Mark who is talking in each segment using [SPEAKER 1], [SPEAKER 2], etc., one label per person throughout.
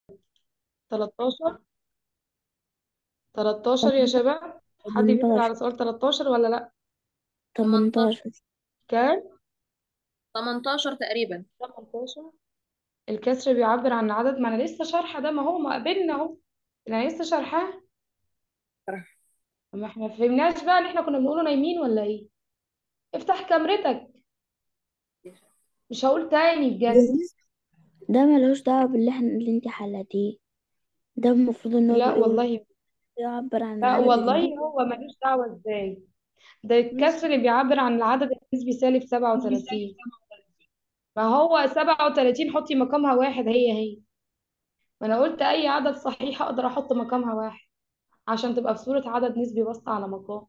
[SPEAKER 1] 13 13 يا شباب حد بيسأل
[SPEAKER 2] 18
[SPEAKER 1] على سؤال 13 ولا لا
[SPEAKER 2] 18
[SPEAKER 1] كام
[SPEAKER 3] 18 تقريبا
[SPEAKER 1] 18 الكسر بيعبر عن العدد ما انا لسه شارحه ده ما هو ما قابلنا اهو انا لسه شارحاه ما احنا ما فهمناش بقى ان احنا كنا بنقوله نايمين ولا ايه افتح كاميرتك مش هقول تاني بجد
[SPEAKER 2] ده ملوش دعوة باللي احنا اللي انت حلتيه ده المفروض ان هو
[SPEAKER 1] لا
[SPEAKER 2] بيقول
[SPEAKER 1] والله
[SPEAKER 2] يعبر عن
[SPEAKER 1] لا
[SPEAKER 2] العدد
[SPEAKER 1] والله
[SPEAKER 2] النسبي
[SPEAKER 1] هو ملوش دعوة ازاي ده الكسر اللي بيعبر عن العدد النسبي سالب 37 ما هو 37 حطي مقامها واحد هي هي ما انا قلت اي عدد صحيح اقدر احط مقامها واحد عشان تبقى في صورة عدد نسبي بسط على مقام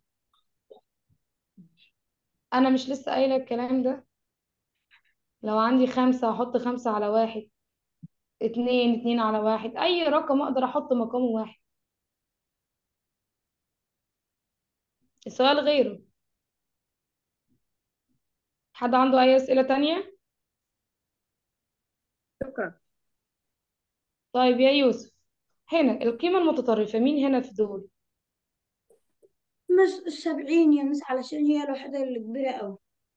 [SPEAKER 1] انا مش لسه قايلة الكلام ده لو عندي خمسة هحط خمسة على واحد اتنين اتنين على واحد اي رقم اقدر احط مقامه واحد السؤال غيره حد عنده اي اسئلة تانية
[SPEAKER 3] شكرا
[SPEAKER 1] طيب يا يوسف هنا القيمة المتطرفة مين هنا في دول
[SPEAKER 4] مس السبعين يا مس علشان هي الوحدة اللي كبيرة أوي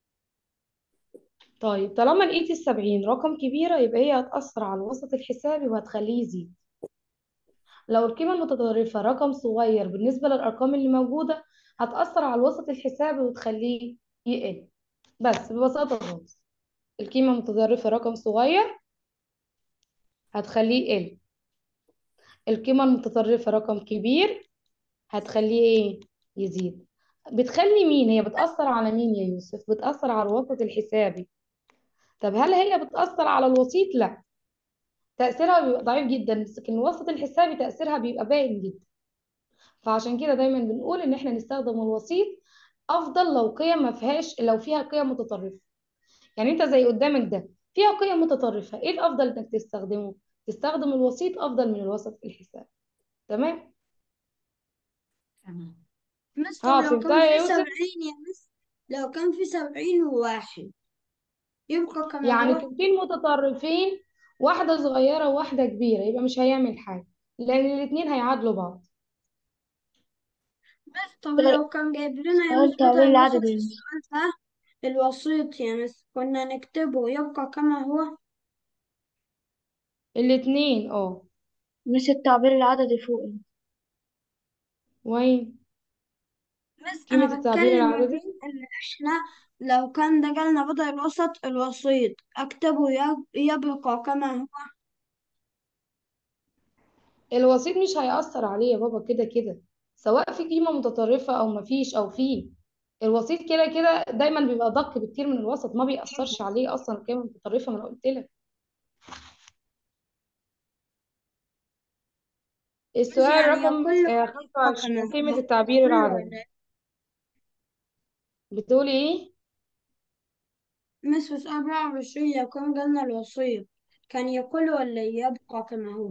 [SPEAKER 1] طيب طالما لقيت السبعين رقم كبيرة يبقى هي هتأثر على الوسط الحسابي وهتخليه يزيد لو القيمة المتطرفة رقم صغير بالنسبة للأرقام اللي موجودة هتأثر على الوسط الحسابي وتخليه يقل بس ببساطة خالص القيمة المتطرفة رقم صغير هتخليه يقل القيمة المتطرفة رقم كبير هتخليه ايه يزيد بتخلي مين هي بتأثر على مين يا يوسف بتأثر على الوسط الحسابي طب هل هي بتأثر على الوسيط لا تأثيرها بيبقى ضعيف جدا بس لكن الوسط الحسابي تأثيرها بيبقى باين جدا فعشان كده دايما بنقول ان احنا نستخدم الوسيط افضل لو قيم ما فيهاش لو فيها قيم متطرفة يعني انت زي قدامك ده فيها قيم متطرفة ايه الافضل انك تستخدمه تستخدم الوسيط افضل من الوسط الحسابي تمام
[SPEAKER 3] تمام
[SPEAKER 4] مس طب
[SPEAKER 1] ها
[SPEAKER 4] لو
[SPEAKER 1] فهمتها
[SPEAKER 4] كان
[SPEAKER 1] يا
[SPEAKER 4] في
[SPEAKER 1] يوسف
[SPEAKER 4] سبعين يا مس لو كان في سبعين وواحد يبقى كما
[SPEAKER 1] يعني
[SPEAKER 4] هو
[SPEAKER 1] قيمتين متطرفين واحدة صغيرة وواحدة كبيرة يبقى مش هيعمل حاجة لأن الاتنين هيعادلوا بعض
[SPEAKER 4] مس طب لو كان جايب لنا يا
[SPEAKER 2] سؤال
[SPEAKER 4] مس
[SPEAKER 2] تعبير
[SPEAKER 4] بدل
[SPEAKER 2] العدد
[SPEAKER 4] الوسط في
[SPEAKER 2] يا مس
[SPEAKER 4] السؤال ده الوسيط يا مس كنا نكتبه يبقى كما هو
[SPEAKER 1] الاتنين اه
[SPEAKER 2] مس التعبير العددي فوق
[SPEAKER 1] وين
[SPEAKER 4] مس
[SPEAKER 1] قيمة
[SPEAKER 4] أنا
[SPEAKER 1] التعبير
[SPEAKER 4] بتكلم ما
[SPEAKER 1] العددي
[SPEAKER 4] بين اللي إحنا لو كان ده جالنا بدل الوسط الوسيط أكتبه يب- يبقى كما هو
[SPEAKER 1] الوسيط مش هيأثر عليه يا بابا كده كده سواء في قيمة متطرفة أو مفيش أو فيه الوسيط كده كده دايما بيبقى دق بكتير من الوسط ما بيأثرش عليه أصلا القيمة المتطرفة ما أنا قلت لك
[SPEAKER 4] مس
[SPEAKER 1] السؤال
[SPEAKER 4] يعني
[SPEAKER 1] رقم
[SPEAKER 4] كله
[SPEAKER 1] آه،
[SPEAKER 4] يبقى كما
[SPEAKER 1] 25 قيمة
[SPEAKER 4] هو
[SPEAKER 1] التعبير
[SPEAKER 4] كله
[SPEAKER 1] العددي
[SPEAKER 4] ولا
[SPEAKER 1] بتقولي إيه؟
[SPEAKER 4] مس في سؤال أربعة وعشرين لو كان جالنا الوسيط كان يقول ولا يبقى كما هو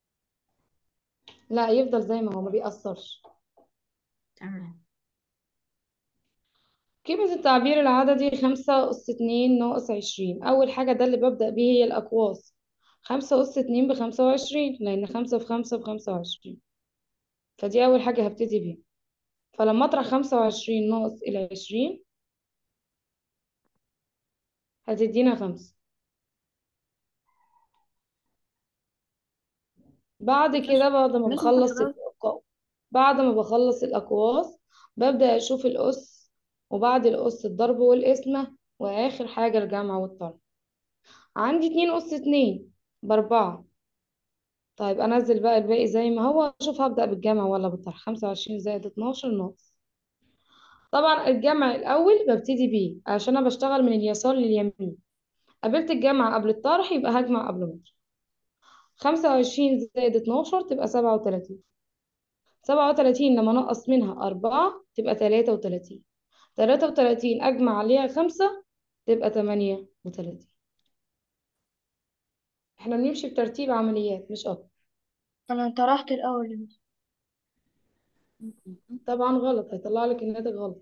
[SPEAKER 1] لا يفضل زي ما هو ما بيأثرش
[SPEAKER 4] تمام
[SPEAKER 1] قيمة التعبير العددي خمسة أس اتنين ناقص عشرين أول حاجة ده اللي ببدأ بيه هي الأقواس خمسة أس اتنين بخمسة وعشرين لأن خمسة في خمسة بخمسة وعشرين فدي أول حاجة هبتدي بيها فلما أطرح خمسة وعشرين ناقص العشرين هتدينا خمسة بعد كده بعد ما
[SPEAKER 2] مس
[SPEAKER 1] بخلص الأقواس بعد ما بخلص الأقواس ببدأ أشوف الأس وبعد الأس الضرب والقسمة وآخر حاجة الجمع والطرح عندي اتنين أس اتنين بأربعة طيب انزل بقى الباقي زي ما هو اشوف هبدأ بالجمع ولا بالطرح 25 زائد 12 ناقص طبعا الجمع الاول ببتدي بيه عشان انا بشتغل من اليسار لليمين قابلت الجمع قبل الطرح يبقى هجمع قبل ما اطرح 25 زائد 12 تبقى 37 37 لما نقص منها 4 تبقى 33 33 اجمع عليها 5 تبقى 38 احنا بنمشي بترتيب عمليات مش اكتر
[SPEAKER 2] أنا طرحت الأول يا مس
[SPEAKER 1] طبعا غلط هيطلع لك الناتج غلط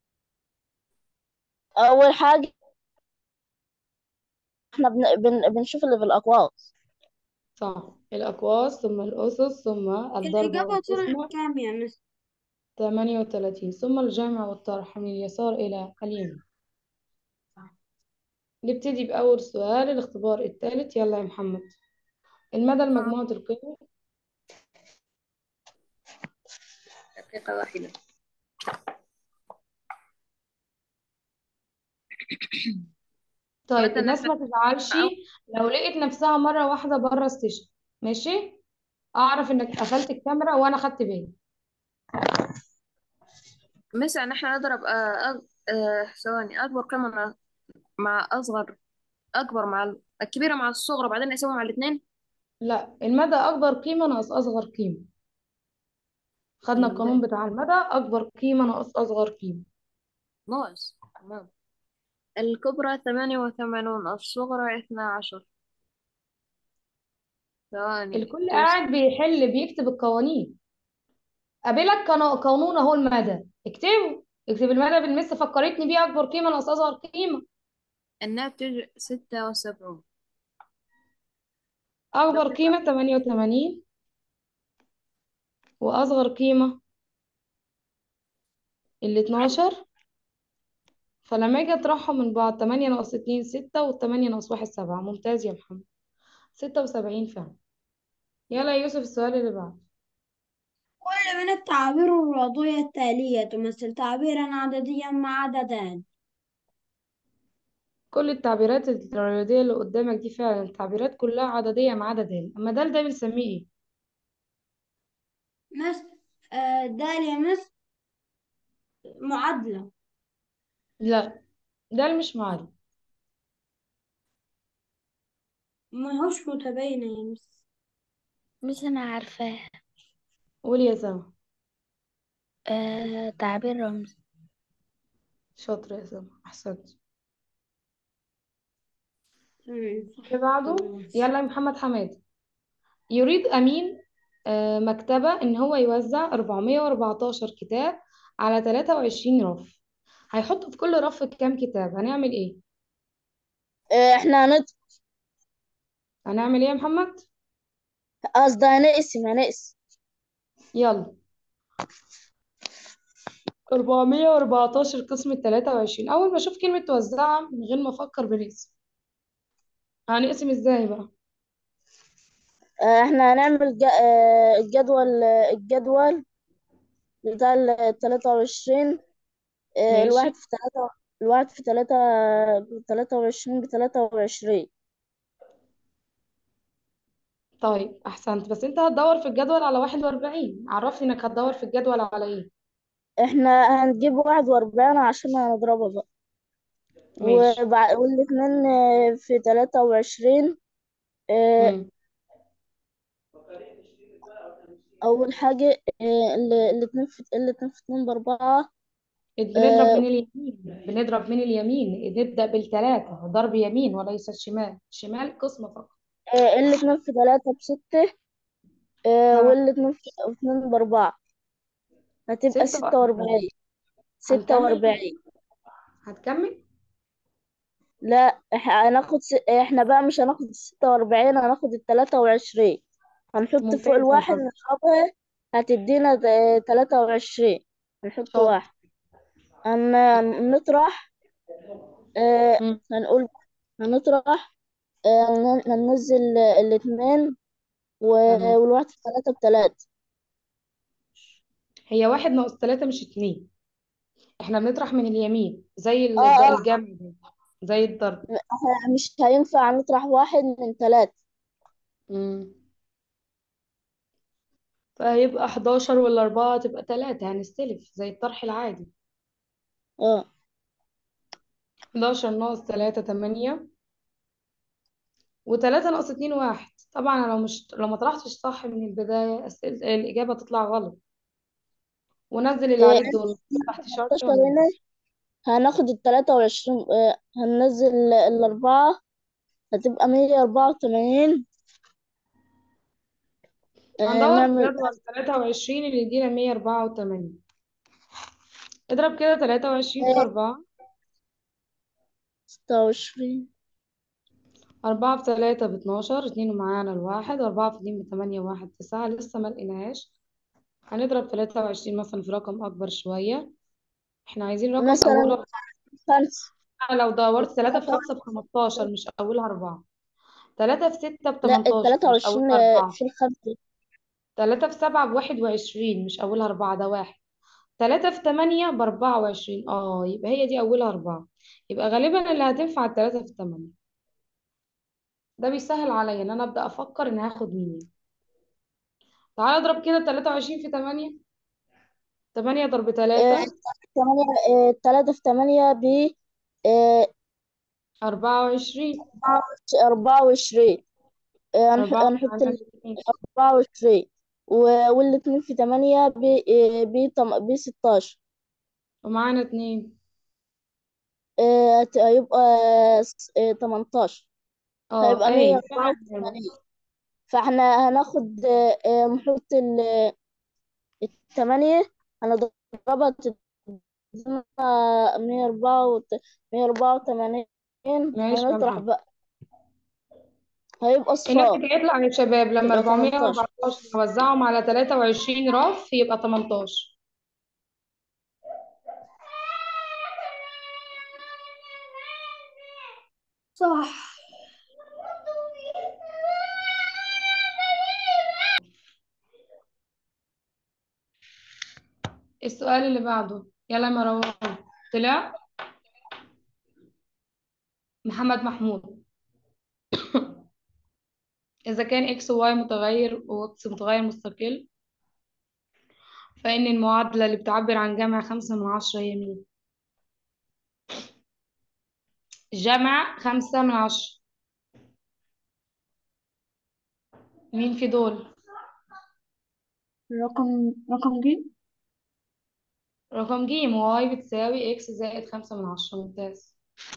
[SPEAKER 5] أول حاجة احنا بن... بن... بنشوف اللي في الأقواس
[SPEAKER 1] صح الأقواس ثم الأسس ثم الضرب
[SPEAKER 4] الإجابة طلعت
[SPEAKER 1] والقسمة
[SPEAKER 4] كام يا مس
[SPEAKER 1] 38 ثم الجمع والطرح من اليسار إلى اليمين نبتدي بأول سؤال الاختبار الثالث يلا يا محمد المدى لمجموعة القيم
[SPEAKER 3] دقيقة واحدة
[SPEAKER 1] طيب
[SPEAKER 3] مثلا
[SPEAKER 1] الناس ما تزعلش لو لقيت نفسها مرة واحدة بره السيشن ماشي أعرف إنك قفلت الكاميرا وأنا خدت بالي
[SPEAKER 3] مثلا احنا نضرب آه، أج- آه، ثواني أكبر قيمة مع- مع أصغر أكبر مع ال- الكبيرة مع الصغرى بعدين نقسمهم على الاتنين
[SPEAKER 1] لا المدى أكبر قيمة ناقص أصغر قيمة خدنا
[SPEAKER 3] مم.
[SPEAKER 1] القانون بتاع المدى أكبر قيمة ناقص أصغر قيمة
[SPEAKER 3] ناقص تمام الكبرى ثمانية وثمانون الصغرى اثنا عشر ثواني
[SPEAKER 1] الكل
[SPEAKER 3] توصل
[SPEAKER 1] قاعد بيحل بيكتب القوانين قابلك قانو- قانون أهو المدى اكتبه اكتب المدى بالمس فكرتني بيه أكبر قيمة ناقص أصغر قيمة
[SPEAKER 3] الناتج ستة وسبعون
[SPEAKER 1] أكبر
[SPEAKER 3] دقيقة
[SPEAKER 1] قيمة 88 وأصغر قيمة ال 12 فلما أجي أطرحهم من بعض 8 ناقص 2 6 والتمانية ناقص 1 7 ممتاز يا محمد 76 فعلا يلا يا يوسف السؤال اللي بعده
[SPEAKER 4] كل من التعابير الرياضية التالية تمثل تعبيرا عدديا مع عددان
[SPEAKER 1] كل التعبيرات الرياضية اللي قدامك دي فعلا التعبيرات كلها عددية ما عدا دال أما دال ده بنسميه إيه؟
[SPEAKER 4] مس آه دال يا مس معادلة
[SPEAKER 1] لا دال مش معادل
[SPEAKER 4] ما هوش متباينة يا مس
[SPEAKER 2] مش أنا عارفاه
[SPEAKER 1] قول يا سما
[SPEAKER 2] آه تعبير رمزي
[SPEAKER 1] شاطر يا سما أحسنت
[SPEAKER 4] تمام صح
[SPEAKER 1] اللي بعده
[SPEAKER 4] تمام.
[SPEAKER 1] يلا يا محمد حماد يريد أمين آه، مكتبة إن هو يوزع 414 كتاب على 23 رف هيحط في كل رف كام كتاب هنعمل إيه؟
[SPEAKER 5] آه، احنا هنط
[SPEAKER 1] هنعمل إيه يا محمد؟
[SPEAKER 5] قصدي هنقسم هنقسم
[SPEAKER 1] يلا 414 قسم 23 أول ما أشوف كلمة توزعها من غير ما أفكر بنقسم هنقسم إزاي بقى؟
[SPEAKER 5] آه، احنا هنعمل جا- آه، الجدول الجدول بتاع ال 23 آه،
[SPEAKER 1] ماشي
[SPEAKER 5] الواحد في تلاتة الواحد في تلاتة تلاتة وعشرين بتلاتة وعشرين
[SPEAKER 1] طيب أحسنت بس أنت هتدور في الجدول على 41 عرفني إنك هتدور في الجدول على إيه؟
[SPEAKER 5] احنا هنجيب واحد وأربعين عشان هنضربها بقى
[SPEAKER 1] ماشي
[SPEAKER 5] وبع- والاتنين آه، في تلاتة وعشرين آه،
[SPEAKER 1] مم.
[SPEAKER 5] أول حاجة آه، ال- الاتنين في الاتنين في اتنين بأربعة
[SPEAKER 1] بنضرب
[SPEAKER 5] آه،
[SPEAKER 1] من اليمين بنضرب من اليمين نبدأ بالثلاثة ضرب يمين وليس الشمال الشمال قسمة فقط
[SPEAKER 5] آه، الاتنين في تلاتة بستة آه،
[SPEAKER 1] ها
[SPEAKER 5] والاتنين في اتنين بأربعة هتبقى
[SPEAKER 1] ستة
[SPEAKER 5] ستة وأربعين ستة
[SPEAKER 1] هنكمل
[SPEAKER 5] وأربعين
[SPEAKER 1] هتكمل
[SPEAKER 5] لا إح- هناخد س... احنا بقى مش هناخد الستة وأربعين هناخد التلاتة وعشرين هنحط فوق
[SPEAKER 1] ممتاز يا
[SPEAKER 5] الواحد
[SPEAKER 1] محمد
[SPEAKER 5] نضربها هتدينا د- تلاتة وعشرين نحط
[SPEAKER 1] شاطر
[SPEAKER 5] واحد أما نطرح آه
[SPEAKER 1] مم.
[SPEAKER 5] هنقول هنطرح آه هن- هننزل الاتنين و-
[SPEAKER 1] تمام
[SPEAKER 5] والواحد في تلاتة بتلاتة
[SPEAKER 1] هي واحد ناقص ثلاثة مش اتنين احنا بنطرح من اليمين زي
[SPEAKER 5] اه
[SPEAKER 1] الض-
[SPEAKER 5] اه
[SPEAKER 1] الجمع ده، زي الضرب
[SPEAKER 5] إحنا مش هينفع نطرح واحد من تلاتة
[SPEAKER 1] مم. فهيبقى 11 ولا 4 تبقى 3 هنستلف زي الطرح العادي
[SPEAKER 5] اه
[SPEAKER 1] 11 ناقص 3 8 و3 ناقص 2 1 طبعا انا لو مش لو ما طرحتش صح من البداية أسئلة الإجابة تطلع غلط ونزل اللي
[SPEAKER 5] آه،
[SPEAKER 1] عليه الدور تحت شرط
[SPEAKER 5] 11 هنا
[SPEAKER 1] وننزل
[SPEAKER 5] هناخد التلاتة وعشرين آه هننزل الأربعة هتبقى مية أربعة وتمانين آه
[SPEAKER 1] هندور في
[SPEAKER 5] نعمل
[SPEAKER 1] جدول 23 اللي يدينا 184 اضرب كده 23 في
[SPEAKER 5] آه
[SPEAKER 1] 4
[SPEAKER 5] ستة وعشرين
[SPEAKER 1] أربعة في تلاتة باتناشر اتنين ومعانا الواحد أربعة في اتنين بتمانية واحد تسعة لسه ملقناهاش هنضرب تلاتة وعشرين مثلا في رقم أكبر شوية احنا عايزين رقم
[SPEAKER 5] مثلا
[SPEAKER 1] أوله
[SPEAKER 5] خمسة
[SPEAKER 1] لو دورت تلاتة في
[SPEAKER 5] التلاتة
[SPEAKER 1] خمسة بخمستاشر مش أولها أربعة تلاتة في ستة
[SPEAKER 5] لا
[SPEAKER 1] بتمنتاشر
[SPEAKER 5] التلاتة
[SPEAKER 1] مش
[SPEAKER 5] وعشرين
[SPEAKER 1] أولها أربعة
[SPEAKER 5] في الخمسة
[SPEAKER 1] تلاتة في سبعة بواحد وعشرين مش أولها أربعة ده واحد تلاتة في تمانية بأربعة وعشرين اه يبقى هي دي أولها أربعة يبقى غالبا اللي هتنفع التلاتة في تمانية ده بيسهل عليا إن أنا أبدأ أفكر إن هاخد مين تعالى اضرب كده تلاتة وعشرين في تمانية تمانية ضرب
[SPEAKER 5] آه،
[SPEAKER 1] تلاتة
[SPEAKER 5] تمانية آه، تلاتة في تمانية ب آه،
[SPEAKER 1] أربعة وعشرين
[SPEAKER 5] أربعة وعشرين آه، هنح-
[SPEAKER 1] أربعة
[SPEAKER 5] هنحط
[SPEAKER 1] وعشرين
[SPEAKER 5] ال
[SPEAKER 1] الاتنين.
[SPEAKER 5] أربعة وعشرين و- والاتنين في تمانية ب آه، ب تم- ب ستاشر
[SPEAKER 1] ومعانا اتنين
[SPEAKER 5] آه، ت- هيبقى س- آه، تمنتاشر
[SPEAKER 1] اه
[SPEAKER 5] هيبقى مية
[SPEAKER 1] اهي
[SPEAKER 5] أربعة
[SPEAKER 1] فعلا
[SPEAKER 5] وتمانين فاحنا هناخد آه، آه، نحط ال- التمانية هنضربها تدينا مية أربعة وت... مية أربعة وتمانين
[SPEAKER 1] ماشي يا
[SPEAKER 5] هنطرح
[SPEAKER 1] محمد
[SPEAKER 5] بقى هيبقى صفار
[SPEAKER 1] الناتج هيطلع يا شباب لما
[SPEAKER 5] يبقى تمنتاشر
[SPEAKER 1] 414 نوزعهم على 23 رف يبقى 18
[SPEAKER 4] صح
[SPEAKER 1] السؤال اللي بعده يلا يا مروان طلع محمد محمود إذا كان إكس وواي متغير وإكس متغير مستقل فإن المعادلة اللي بتعبر عن جمع خمسة من عشرة هي مين؟ جمع خمسة من عشرة مين في دول؟
[SPEAKER 4] رقم رقم جي
[SPEAKER 1] رقم ج واي بتساوي إكس زائد خمسة من عشرة ممتاز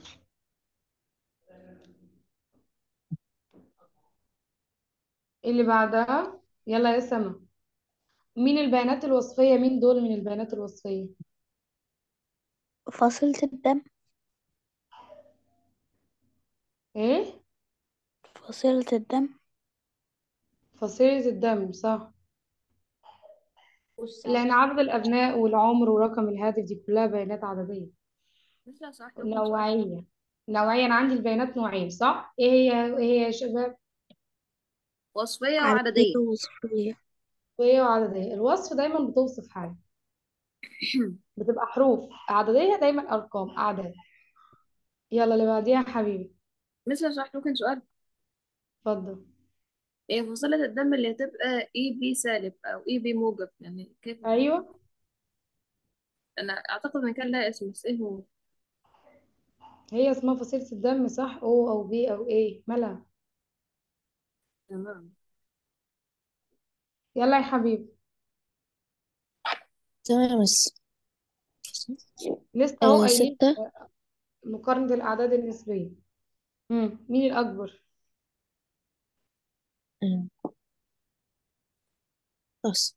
[SPEAKER 1] اللي بعدها يلا يا سما مين البيانات الوصفية مين دول من البيانات الوصفية
[SPEAKER 2] فصيلة الدم
[SPEAKER 1] ايه
[SPEAKER 2] فصيلة الدم
[SPEAKER 1] فصيلة الدم صح
[SPEAKER 4] والساعة
[SPEAKER 1] لأن عدد الأبناء والعمر ورقم الهاتف دي كلها بيانات عددية
[SPEAKER 3] مثل صح ممكن سؤال
[SPEAKER 1] نوعية نوعية أنا عندي البيانات نوعين صح ايه هي ايه هي يا شباب
[SPEAKER 3] وصفية
[SPEAKER 2] عددية
[SPEAKER 3] وعددية
[SPEAKER 2] وصفية
[SPEAKER 1] وهي وعددية الوصف دايما بتوصف حاجة بتبقى حروف عددية دايما أرقام أعداد يلا اللي بعديها يا حبيبي
[SPEAKER 3] مثل صح ممكن سؤال
[SPEAKER 1] اتفضل
[SPEAKER 3] هي فصيلة الدم اللي هتبقى اي بي سالب او اي بي موجب يعني كيف
[SPEAKER 1] أيوه
[SPEAKER 3] انا اعتقد ان كان لها اسم بس ايه هو
[SPEAKER 1] هي اسمها فصيلة الدم صح او او بي او ايه مالها
[SPEAKER 3] تمام
[SPEAKER 1] يلا يا حبيبي
[SPEAKER 6] تمام بس
[SPEAKER 1] لسه اهو
[SPEAKER 6] آه
[SPEAKER 1] قايلين
[SPEAKER 6] ستة
[SPEAKER 1] مقارنة الأعداد النسبية مم. مين الأكبر
[SPEAKER 6] آه، بس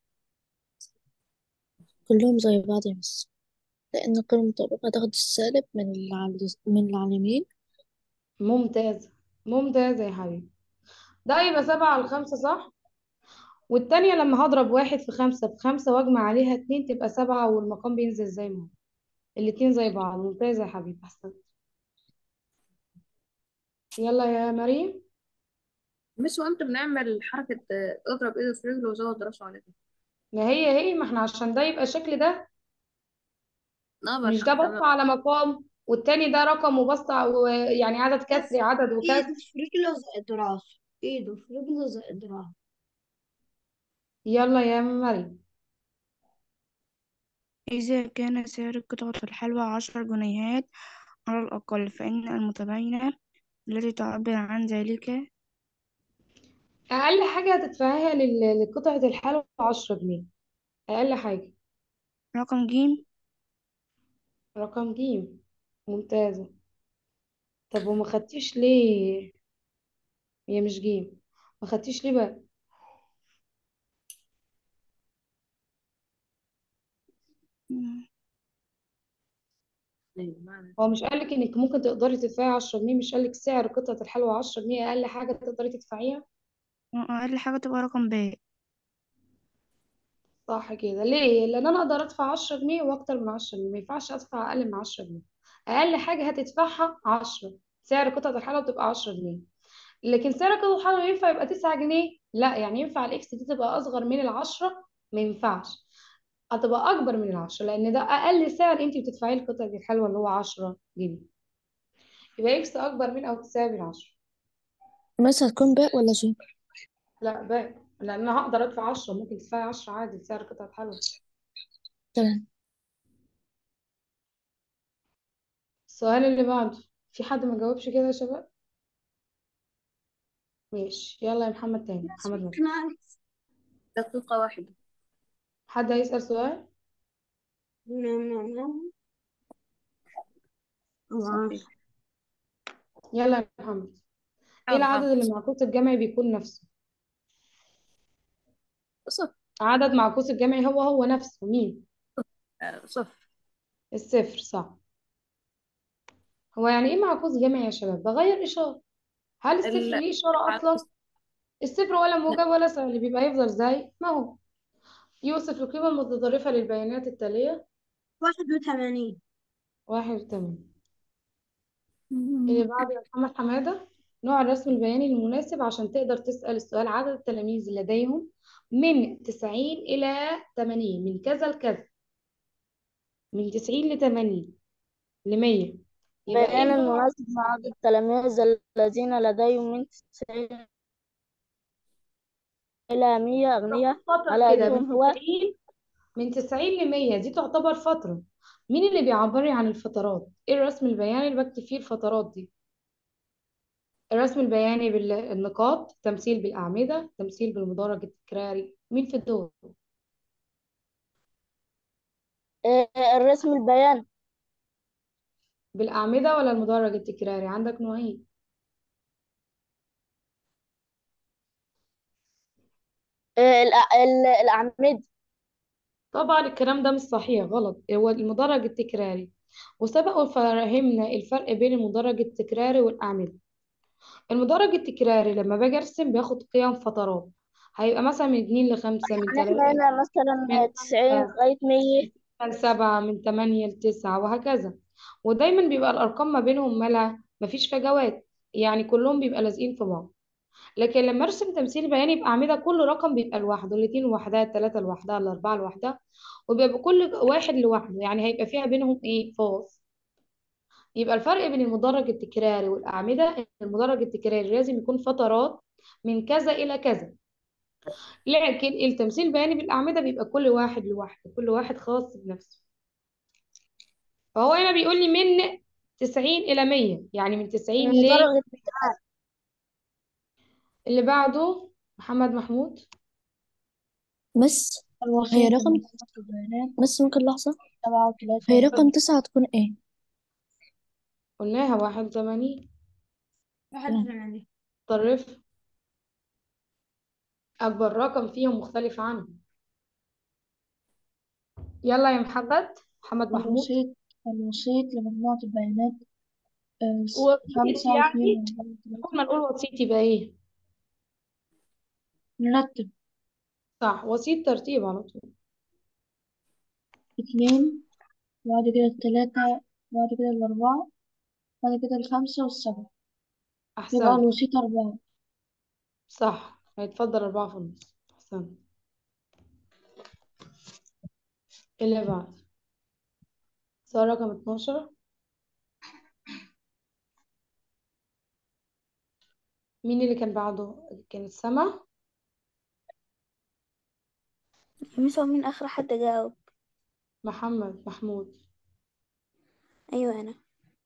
[SPEAKER 6] كلهم زي بعض بس لأن كل مطابقة تاخد السالب من اللي على من اللي على اليمين
[SPEAKER 1] ممتازة ممتازة يا حبيبي ده يبقى سبعة على خمسة صح والتانية لما هضرب واحد في خمسة في خمسة واجمع عليها اتنين تبقى سبعة والمقام بينزل زي ما هو الاتنين زي بعض ممتازة يا حبيبي أحسن يلا يا مريم
[SPEAKER 3] مش وانت بنعمل حركة آه، اضرب ايده في رجله وزود راسه على كده
[SPEAKER 1] ما هي هي ما احنا عشان ده يبقى شكل ده
[SPEAKER 3] نقدر
[SPEAKER 1] مش ده
[SPEAKER 3] تمام
[SPEAKER 1] بسط على مقام والتاني ده رقم وبسط ع- يعني عدد
[SPEAKER 4] بس
[SPEAKER 1] كسري عدد
[SPEAKER 4] ايده
[SPEAKER 1] وكسر
[SPEAKER 4] في رجله زائد راسه ايده في رجله زائد راسه
[SPEAKER 1] يلا يا مريم
[SPEAKER 7] إذا كان سعر قطعة الحلوى عشر جنيهات على الأقل فإن المتباينة التي تعبر عن ذلك
[SPEAKER 1] أقل حاجة هتدفعيها لل- لقطعة الحلوى عشرة جنيه أقل حاجة
[SPEAKER 7] رقم جيم
[SPEAKER 1] رقم جيم ممتازة طب وما خدتيش ليه هي مش جيم ما خدتيش ليه بقى هو مش قالك انك ممكن تقدري تدفعي 10 جنيه مش قالك سعر قطعة الحلوى 10 جنيه اقل حاجة تقدري تدفعيها
[SPEAKER 7] أقل حاجة تبقى رقم باء
[SPEAKER 1] صح كده ليه لان انا اقدر ادفع 10 جنيه واكتر من 10 جنيه ما ينفعش ادفع اقل من 10 جنيه اقل حاجة هتدفعها 10 سعر قطعة الحلوى بتبقى 10 جنيه لكن سعر قطعة الحلوى ينفع يبقى 9 جنيه لا يعني ينفع الاكس دي تبقى اصغر من العشرة ما ينفعش هتبقى اكبر من العشرة لان ده اقل سعر انت بتدفعيه لقطعة الحلوى اللي هو 10 جنيه يبقى اكس اكبر من او تساوي العشرة
[SPEAKER 6] مس هتكون باء ولا جيم
[SPEAKER 1] لا باقي لان انا هقدر ادفع 10 ممكن تدفعي 10 عادي سعر قطعة حلوى
[SPEAKER 6] تمام
[SPEAKER 1] السؤال اللي بعده في حد ما جاوبش كده يا شباب ماشي يلا يا محمد تاني محمد ماشي
[SPEAKER 4] ممكن أعرف
[SPEAKER 3] دقيقة واحدة
[SPEAKER 1] حد هيسأل سؤال
[SPEAKER 4] نعم نعم نعم الله
[SPEAKER 3] صحيح
[SPEAKER 1] يلا يا محمد ايه
[SPEAKER 3] حاضر
[SPEAKER 1] العدد
[SPEAKER 3] حاضر
[SPEAKER 1] اللي معكوس الجمعي بيكون نفسه
[SPEAKER 3] صفر
[SPEAKER 1] عدد معكوس الجمعي هو هو نفسه مين
[SPEAKER 3] آه، صفر
[SPEAKER 1] الصفر صح هو يعني ايه معكوس جمعي يا شباب بغير اشارة هل الصفر
[SPEAKER 3] ال-
[SPEAKER 1] ليه اشارة اصلا
[SPEAKER 3] معكوس
[SPEAKER 1] الصفر ولا
[SPEAKER 3] لا
[SPEAKER 1] موجب ولا سالب بيبقى يفضل زي ما هو يوصف القيمة المتطرفة للبيانات التالية
[SPEAKER 4] واحد وثمانين
[SPEAKER 1] واحد وثمانين اللي بعد يا محمد حمادة نوع الرسم البياني المناسب عشان تقدر تسأل السؤال عدد التلاميذ لديهم من 90 إلى 80 من كذا لكذا من 90 ل 80 ل 100 يبقى ايه
[SPEAKER 5] بيان
[SPEAKER 1] النوع
[SPEAKER 5] المناسب مع عدد التلاميذ الذين لديهم من 90 إلى 100 أغنياء
[SPEAKER 1] فترة
[SPEAKER 5] على
[SPEAKER 1] كده من
[SPEAKER 5] أيديهم هو
[SPEAKER 1] 90 من 90 ل 100 دي تعتبر فترة مين اللي بيعبر لي عن الفترات ايه الرسم البياني اللي بكتب فيه الفترات دي الرسم البياني بالنقاط تمثيل بالأعمدة تمثيل بالمدرج التكراري مين في الدول
[SPEAKER 5] آه، الرسم البياني
[SPEAKER 1] بالأعمدة ولا المدرج التكراري عندك نوعين
[SPEAKER 5] آه، الأ- ال- الأعمدة
[SPEAKER 1] طبعا الكلام ده مش صحيح غلط هو المدرج التكراري وسبق وفهمنا الفرق بين المدرج التكراري والأعمدة المدرج التكراري لما باجي ارسم بياخد قيم فترات هيبقى مثلا من 2 ل 5 من
[SPEAKER 5] يعني احنا
[SPEAKER 1] 3
[SPEAKER 5] هنا مثلا
[SPEAKER 1] من
[SPEAKER 5] 90
[SPEAKER 1] 5
[SPEAKER 5] لغاية 100
[SPEAKER 1] من 7 من 8 ل 9 وهكذا ودايما بيبقى الأرقام ما بينهم مالها مفيش فجوات يعني كلهم بيبقى لازقين في بعض لكن لما ارسم تمثيل بياني بأعمدة كل رقم بيبقى لوحده الاتنين لوحدها التلاتة لوحدها الأربعة لوحدها وبيبقى كل واحد لوحده يعني هيبقى فيها بينهم ايه فاصل يبقى الفرق بين المدرج التكراري والأعمدة إن المدرج التكراري لازم يكون فترات من كذا إلى كذا لكن التمثيل البياني بالأعمدة بيبقى كل واحد لوحده كل واحد خاص بنفسه فهو هنا بيقول لي من 90 إلى 100 يعني من 90 ل
[SPEAKER 5] المدرج
[SPEAKER 1] اللي بعده محمد محمود
[SPEAKER 6] مس هي
[SPEAKER 2] الوسيط
[SPEAKER 6] رقم
[SPEAKER 2] من قناة البيانات
[SPEAKER 6] بس ممكن لحظة
[SPEAKER 2] سبعة وثلاثة
[SPEAKER 6] هي رقم تسعة هتكون ايه
[SPEAKER 1] قلناها 81
[SPEAKER 4] واحد
[SPEAKER 6] تمام
[SPEAKER 4] وثمانين
[SPEAKER 1] طرف أكبر رقم فيهم مختلف عنهم يلا يا محمد محمد محمود
[SPEAKER 2] الوسيط الوسيط لمجموعة البيانات آه، س-
[SPEAKER 1] وسيط
[SPEAKER 2] خمسة
[SPEAKER 1] يعني
[SPEAKER 2] واثنين وأربعة وثلاثة
[SPEAKER 1] أول ما نقول وسيط يبقى إيه
[SPEAKER 2] نرتب
[SPEAKER 1] صح وسيط ترتيب على طول
[SPEAKER 2] اثنين وبعد كده الثلاثة وبعد كده الأربعة وبعد كده الخمسة والسبعة يبقى
[SPEAKER 1] أحسن
[SPEAKER 2] الوسيط أربعة
[SPEAKER 1] صح هيتفضل أربعة في النص أحسن اللي بعد سؤال رقم 12 مين اللي كان بعده كانت سما
[SPEAKER 2] مش هو مين آخر حد جاوب
[SPEAKER 1] محمد محمود
[SPEAKER 2] أيوة أنا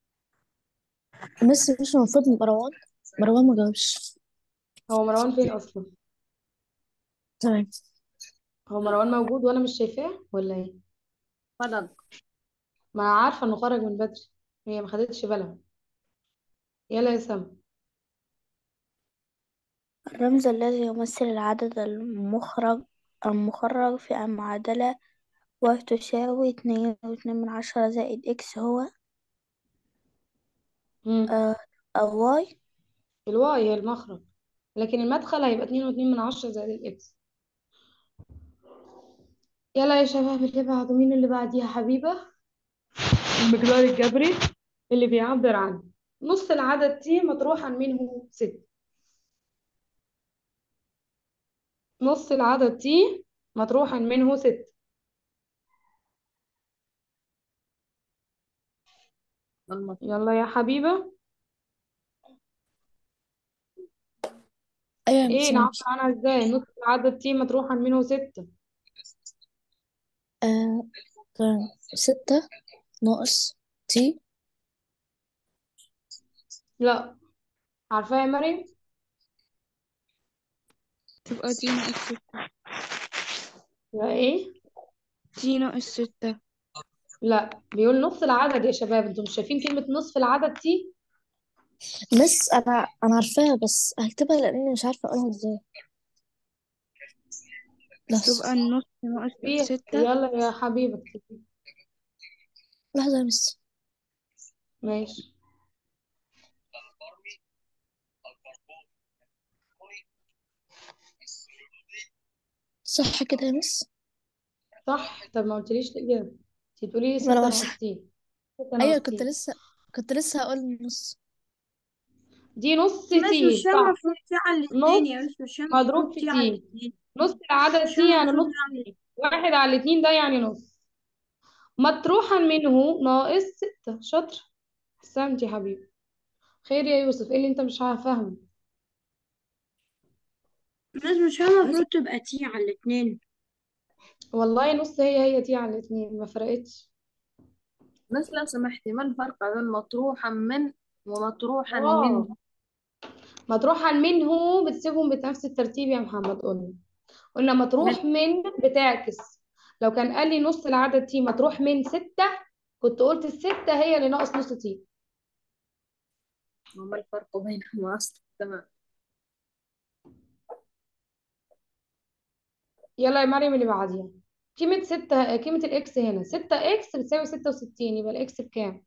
[SPEAKER 6] مس مش المفروض مروان مروان ما جاوبش
[SPEAKER 1] هو مروان فين أصلا
[SPEAKER 6] تمام
[SPEAKER 1] هو مروان موجود وأنا مش شايفاه ولا إيه
[SPEAKER 3] خرج
[SPEAKER 1] ما أنا عارفة إنه خرج من بدري هي ما خدتش بالها يلا يا سما
[SPEAKER 2] الرمز الذي يمثل العدد المخرج المخرج في المعادلة وتساوي اتنين واتنين من عشرة زائد إكس هو
[SPEAKER 1] مم.
[SPEAKER 6] آه أو واي
[SPEAKER 1] الواي هي المخرج لكن المدخل هيبقى اتنين واتنين من عشرة زائد الإكس يلا يا شباب اللي بعده مين اللي بعديها حبيبة المقدار الجبري اللي بيعبر عن نص العدد تي مطروحا منه ست نص العدد تي مطروحا منه ست
[SPEAKER 3] المطلوب
[SPEAKER 1] يلا يا حبيبة
[SPEAKER 6] أيوة يا
[SPEAKER 1] ايه
[SPEAKER 6] مس
[SPEAKER 1] نعبر
[SPEAKER 6] ماشي
[SPEAKER 1] عنها ازاي نص العدد تي مطروحا منه ستة
[SPEAKER 6] آه كان ستة ناقص تي
[SPEAKER 1] لا عارفاها يا مريم
[SPEAKER 7] تبقى تي ناقص ستة
[SPEAKER 1] يا ايه
[SPEAKER 7] تي ناقص ستة
[SPEAKER 1] لا بيقول نص العدد يا شباب انتم مش شايفين كلمة نصف العدد تي
[SPEAKER 6] بس أنا أنا عارفاها بس هكتبها لأني مش عارفة أقولها ازاي بس
[SPEAKER 7] تبقى النص ناقص
[SPEAKER 1] فيها
[SPEAKER 7] ستة
[SPEAKER 1] يلا يا حبيبة اكتبي.
[SPEAKER 6] لحظة يا مس
[SPEAKER 1] ماشي
[SPEAKER 6] صح كده يا مس
[SPEAKER 1] صح طب ما قلتليش الإجابة انت بتقولي لي
[SPEAKER 6] ما أنا
[SPEAKER 1] ستة
[SPEAKER 6] مش
[SPEAKER 1] ناقص تي ستة
[SPEAKER 6] أيوة
[SPEAKER 1] ناقص
[SPEAKER 6] كنت
[SPEAKER 1] تي
[SPEAKER 6] لسه كنت لسه هقول النص
[SPEAKER 1] دي نص
[SPEAKER 4] مش
[SPEAKER 1] تي
[SPEAKER 4] مش هي
[SPEAKER 1] صح
[SPEAKER 4] المفروض تي على الاتنين
[SPEAKER 1] نص
[SPEAKER 4] يا مش مش هي
[SPEAKER 1] مضروب
[SPEAKER 4] المفروض
[SPEAKER 1] في
[SPEAKER 4] تي على
[SPEAKER 1] تي
[SPEAKER 4] الاتنين
[SPEAKER 1] نص العدد
[SPEAKER 4] مش
[SPEAKER 1] تي
[SPEAKER 4] هي
[SPEAKER 1] يعني
[SPEAKER 4] المفروض
[SPEAKER 1] نص
[SPEAKER 4] يعني
[SPEAKER 1] تي واحد على الاتنين ده يعني نص مطروحا منه ناقص ستة شاطر احسنت يا حبيبي خير يا يوسف ايه اللي انت مش فاهمه
[SPEAKER 4] مش مش هي المفروض تبقى تي على الاتنين
[SPEAKER 1] والله نص هي هي تي على الاتنين ما فرقتش
[SPEAKER 3] بس لو سمحتي ما الفرق بين مطروحا من ومطروحا
[SPEAKER 1] اه
[SPEAKER 3] منه
[SPEAKER 1] مطروحا منه بتسيبهم بنفس الترتيب يا محمد قلنا قلنا
[SPEAKER 3] من
[SPEAKER 1] مطروح من بتعكس لو كان قال لي نص العدد تي مطروح من ستة كنت قلت الستة هي اللي ناقص نص تي
[SPEAKER 3] وما الفرق بينهما أصلا تمام
[SPEAKER 1] يلا يا مريم اللي بعديها قيمة ستة قيمة الإكس هنا ستة إكس بتساوي ستة وستين يبقى الإكس بكام؟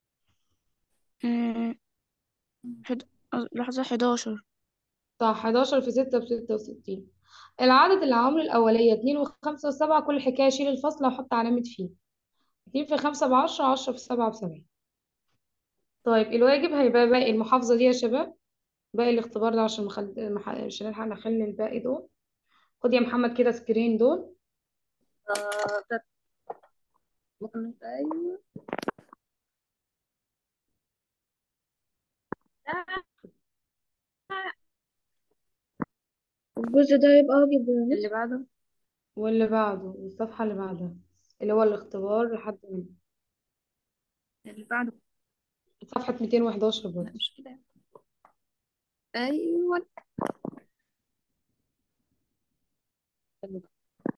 [SPEAKER 7] آه، حد... لحظة حداشر
[SPEAKER 1] صح 11 في 6 ب 66 العدد اللي عوامله الأولية 2 و5 و7 كل حكاية شيل الفاصلة وحط علامة فيه 2 في 5 ب 10 10 في 7 ب 70 طيب الواجب هيبقى باقي المحافظة دي يا شباب باقي الاختبار ده عشان مخل... مح... مش هنلحق نخلي الباقي دول خد يا محمد كده سكرين دول
[SPEAKER 3] آه ده ممكن أيوة
[SPEAKER 2] الجزء ده يبقى واجب يا
[SPEAKER 3] اللي
[SPEAKER 2] مس
[SPEAKER 3] بعده
[SPEAKER 1] واللي بعده والصفحة اللي بعدها اللي هو الاختبار لحد هنا
[SPEAKER 3] اللي بعده
[SPEAKER 1] صفحة 211
[SPEAKER 3] لا
[SPEAKER 1] برضه
[SPEAKER 3] مش كده أيوة اللي بعده.